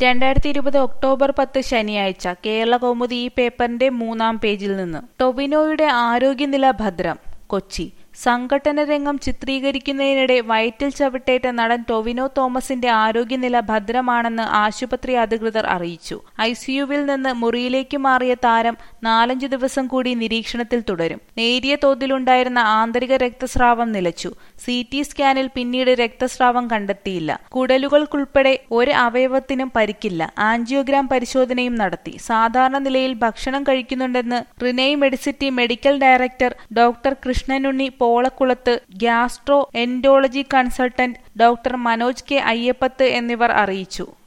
രണ്ടായിരത്തി ഇരുപത് ഒക്ടോബർ പത്ത് ശനിയാഴ്ച കേരള കൗമുദി ഈ പേപ്പറിന്റെ മൂന്നാം പേജിൽ നിന്ന് ടൊവിനോയുടെ ആരോഗ്യനില ഭദ്രം കൊച്ചി സംഘട്ടന രംഗം ചിത്രീകരിക്കുന്നതിനിടെ വയറ്റിൽ ചവിട്ടേറ്റ നടൻ ടൊവിനോ തോമസിന്റെ ആരോഗ്യനില ഭദ്രമാണെന്ന് ആശുപത്രി അധികൃതർ അറിയിച്ചു ഐസിയുവിൽ നിന്ന് മുറിയിലേക്ക് മാറിയ താരം നാലഞ്ചു ദിവസം കൂടി നിരീക്ഷണത്തിൽ തുടരും നേരിയ തോതിലുണ്ടായിരുന്ന ആന്തരിക രക്തസ്രാവം നിലച്ചു സി ടി സ്കാനിൽ പിന്നീട് രക്തസ്രാവം കണ്ടെത്തിയില്ല കുടലുകൾക്കുൾപ്പെടെ ഒരു അവയവത്തിനും പരിക്കില്ല ആൻജിയോഗ്രാം പരിശോധനയും നടത്തി സാധാരണ നിലയിൽ ഭക്ഷണം കഴിക്കുന്നുണ്ടെന്ന് Renai Medicity medical director doctor Krishnanunni Polakkulath gastroenterology consultant doctor Manoj K Ayyappath എന്നിവർ അറിയിച്ചു